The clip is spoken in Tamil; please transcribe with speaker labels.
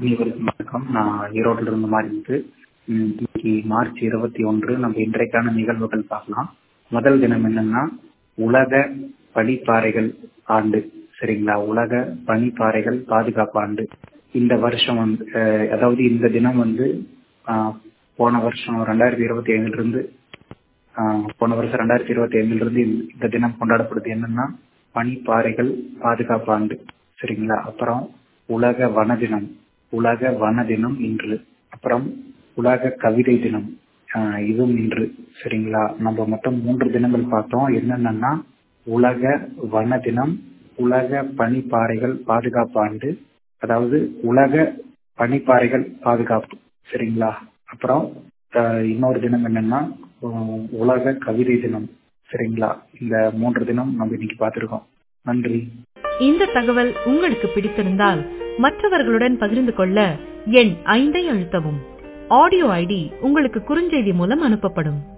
Speaker 1: அனைவருக்கும் வணக்கம் நான் ஈரோட்டில் இருந்து மாதிரி இருக்கு ம், இன்னைக்கு மார்ச் இருபத்தி ஒன்று நம்ம இன்றைக்கான நிகழ்வுகள் பார்க்கலாம் முதல் தினம் என்னன்னா உலக பனிப்பாறைகள் ஆண்டு சரிங்களா உலக பனிப்பாறைகள் பாதுகாப்பு ஆண்டு இந்த வருஷம் வந்து அஹ், அதாவது இந்த தினம் வந்து ஆஹ், போன வருஷம் ரெண்டாயிரத்தி இருபத்தி ஐந்துல இருந்து ஆஹ், போன வருஷம் ரெண்டாயிரத்தி இருபத்தி ஐந்துல இருந்து இந்த- இந்த தினம் கொண்டாடப்படுது என்னன்னா பனிப்பாறைகள் பாதுகாப்பு ஆண்டு சரிங்களா அப்புறம் உலக வன தினம் உலக வன தினம் இன்று அப்புறம் உலக கவிதை தினம் ஆஹ் இதுவும் இன்று சரிங்களா நம்ம மொத்தம் மூன்று தினங்கள் பார்த்தோம் என்னென்னன்னா உலக வன தினம் உலக பனிப்பாறைகள் பாதுகாப்பு ஆண்டு அதாவது உலக பனிப்பாறைகள் பாதுகாப்பு சரிங்களா அப்புறம் ஆஹ் இன்னொரு தினம் என்னன்னா உம், உலக கவிதை தினம் சரிங்களா இந்த மூன்று தினம் நம்ம இன்னைக்கு பார்த்திருக்கோம் நன்றி
Speaker 2: இந்த தகவல் உங்களுக்கு பிடித்திருந்தால் மற்றவர்களுடன் பகிர்ந்து கொள்ள எண் ஐந்தை அழுத்தவும் ஆடியோ ஐடி உங்களுக்கு குறுஞ்செய்தி மூலம் அனுப்பப்படும்